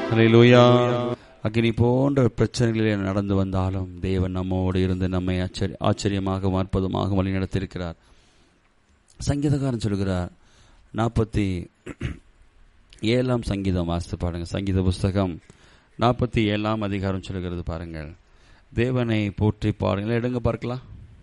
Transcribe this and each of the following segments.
ஹalleluya அக்னி போன்ற பிரச்சனைகளிலே நடந்து வந்தாலும் தேவன் நம்மோடு இருந்து நம்மை ஆச்சரிய ஆச்சரியமாக அற்புதமாக வழி நடத்தியிருக்கிறார் சங்கீதக்காரன் சொல்கிறார் நாற்பத்தி ஏழாம் சங்கீதம் வாசித்து பாருங்க சங்கீத புஸ்தகம் நாற்பத்தி ஏழாம் அதிகாரம் சொல்கிறது பாருங்கள் தேவனை போற்றி பாருங்கள் எடுங்க பார்க்கலாம்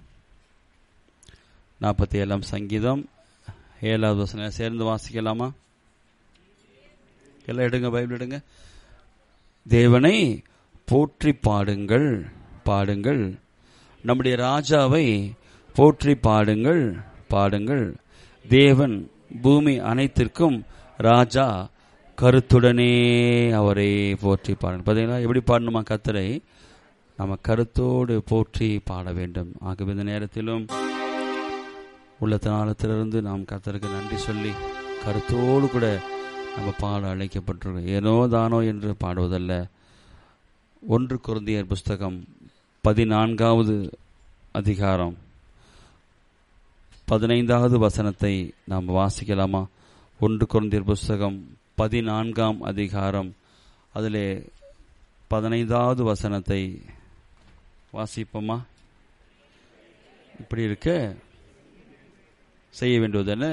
நாற்பத்தி ஏழாம் சங்கீதம் ஏழாவது வசனம் சேர்ந்து வாசிக்கலாமா எல்லாம் எடுங்க பைபிள் எடுங்க தேவனை போற்றி பாடுங்கள் பாடுங்கள் நம்முடைய ராஜாவை போற்றி பாடுங்கள் பாடுங்கள் தேவன் பூமி அனைத்திற்கும் ராஜா கருத்துடனே அவரை போற்றி பாடுங்கள் பார்த்தீங்களா எப்படி பாடணுமா கத்தரை நம்ம கருத்தோடு போற்றி பாட வேண்டும் ஆகவே இந்த நேரத்திலும் உள்ளத்தினாலத்திலிருந்து நாம் கத்தருக்கு நன்றி சொல்லி கருத்தோடு கூட நம்ம பாட அழைக்கப்பட்டிருக்கோம் ஏனோ தானோ என்று பாடுவதல்ல ஒன்று குருந்தியர் புஸ்தகம் பதினான்காவது அதிகாரம் பதினைந்தாவது வசனத்தை நாம் வாசிக்கலாமா ஒன்று குருந்தியர் புஸ்தகம் பதினான்காம் அதிகாரம் அதிலே பதினைந்தாவது வசனத்தை வாசிப்போமா இப்படி இருக்க செய்ய வேண்டுவதென்ன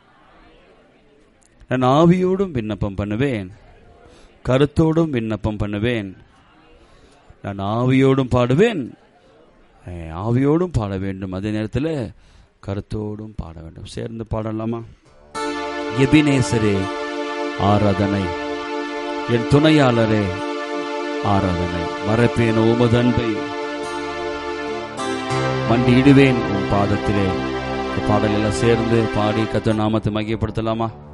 நான் ஆவியோடும் விண்ணப்பம் பண்ணுவேன் கருத்தோடும் விண்ணப்பம் பண்ணுவேன் நான் ஆவியோடும் பாடுவேன் அஹ், ஆவியோடும் பாட வேண்டும் அதே நேரத்தில் கருத்தோடும் பாட வேண்டும் சேர்ந்து பாடலாமா எபினேசரே ஆராதனை என் துணையாளரே ஆராதனை மறப்பேன் உமது அன்பை மண்டியிடுவேன் உன் பாதத்திலே இந்த பாடலெல்லாம் சேர்ந்து பாடி கத்த நாமத்தை மையப்படுத்தலாமா